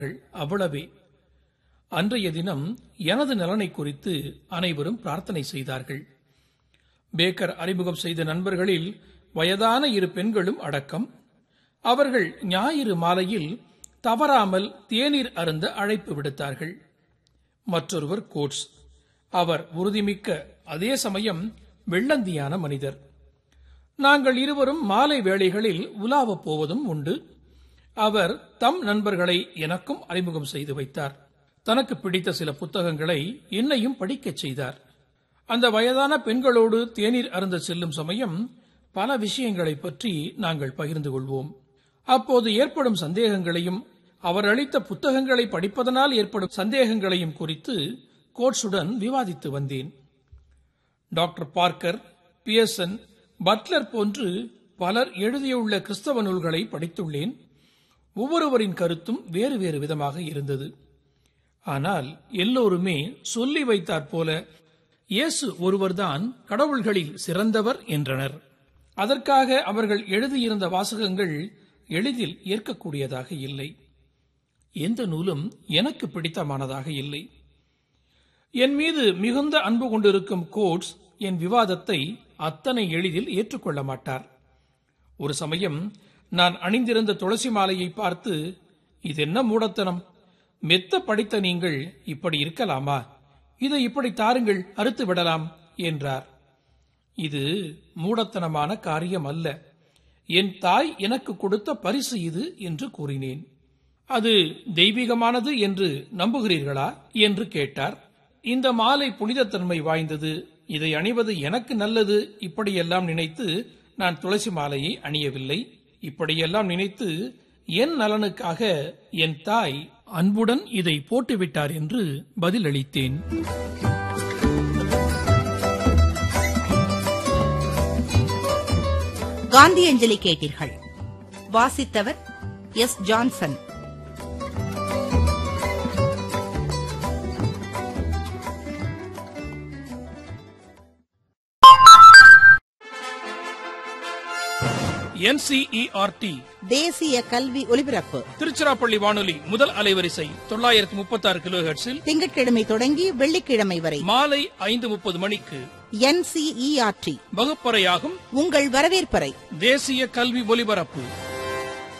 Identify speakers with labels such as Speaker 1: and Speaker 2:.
Speaker 1: அவ்வளவே அன்றைய தினம் எனது நலனை குறித்து அனைவரும் பிரார்த்தனை செய்தார்கள் பேக்கர் அறிமுகம் செய்த நண்பர்களில் வயதான இரு பெண்களும் அடக்கம் அவர்கள் ஞாயிறு மாலையில் தவறாமல் தேநீர் அருந்த அழைப்பு விடுத்தார்கள் மற்றொருவர் கோட்ஸ் அவர் உறுதிமிக்க அதே சமயம் வெள்ளந்தியான மனிதர் நாங்கள் இருவரும் மாலை வேளைகளில் உலாவப் போவதும் உண்டு அவர் தம் நண்பர்களை எனக்கும் அறிமுகம் செய்து வைத்தார் தனக்கு பிடித்த சில புத்தகங்களை என்னையும் படிக்கச் செய்தார் அந்த வயதான பெண்களோடு தேநீர் அருந்த செல்லும் சமயம் பல விஷயங்களைப் பற்றி நாங்கள் பகிர்ந்து கொள்வோம் அப்போது ஏற்படும் சந்தேகங்களையும் அவர் அளித்த புத்தகங்களை படிப்பதனால் ஏற்படும் சந்தேகங்களையும் குறித்து கோட்ஸுடன் விவாதித்து வந்தேன் டாக்டர் பார்க்கர் பியர்சன் பட்லர் போன்று பலர் எழுதியுள்ள கிறிஸ்தவ நூல்களை படித்துள்ளேன் ஒவ்வொருவரின் கருத்தும் வேறு வேறு விதமாக இருந்தது ஆனால் எல்லோருமே சொல்லி வைத்தாற் போல இயேசு ஒருவர்தான் கடவுள்களில் சிறந்தவர் என்றனர் அதற்காக அவர்கள் எழுதியிருந்த வாசகங்கள் எளிதில் ஏற்கக்கூடியதாக இல்லை எந்த நூலும் எனக்கு பிடித்தமானதாக இல்லை என் மீது மிகுந்த அன்பு கொண்டிருக்கும் கோட்ஸ் என் விவாதத்தை அத்தனை எளிதில் ஏற்றுக்கொள்ள மாட்டார் ஒரு சமயம் நான் அணிந்திருந்த துளசி மாலையை பார்த்து இதென்ன மூடத்தனம் மெத்த படித்த நீங்கள் இப்படி இருக்கலாமா இதை இப்படி தாருங்கள் அறுத்து விடலாம் என்றார் இது மூடத்தனமான காரியம் அல்ல என் தாய் எனக்கு கொடுத்த பரிசு இது என்று கூறினேன் அது தெய்வீகமானது என்று நம்புகிறீர்களா என்று கேட்டார் இந்த மாலை புனிதத்தன்மை வாய்ந்தது இதை அணிவது எனக்கு நல்லது இப்படியெல்லாம் நினைத்து நான் துளசி மாலையை அணியவில்லை இப்படியெல்லாம் நினைத்து என் நலனுக்காக என் தாய் அன்புடன் இதை போட்டுவிட்டார் என்று பதிலளித்தேன்
Speaker 2: காந்தியஞ்சலி கேட்டீர்கள் வாசித்தவர் எஸ் ஜான்சன்
Speaker 1: என்சிஇஆர்டி
Speaker 2: தேசிய கல்வி ஒலிபரப்பு
Speaker 1: திருச்சிராப்பள்ளி வானொலி முதல் அலைவரிசை தொள்ளாயிரத்தி முப்பத்தி ஆறு கிலோ
Speaker 2: திங்கட்கிழமை தொடங்கி வெள்ளிக்கிழமை வரை
Speaker 1: மாலை ஐந்து முப்பது மணிக்கு
Speaker 2: என்சிஇஆர்டி
Speaker 1: வகுப்பறையாகும்
Speaker 2: உங்கள் வரவேற்பறை
Speaker 1: தேசிய கல்வி ஒலிபரப்பு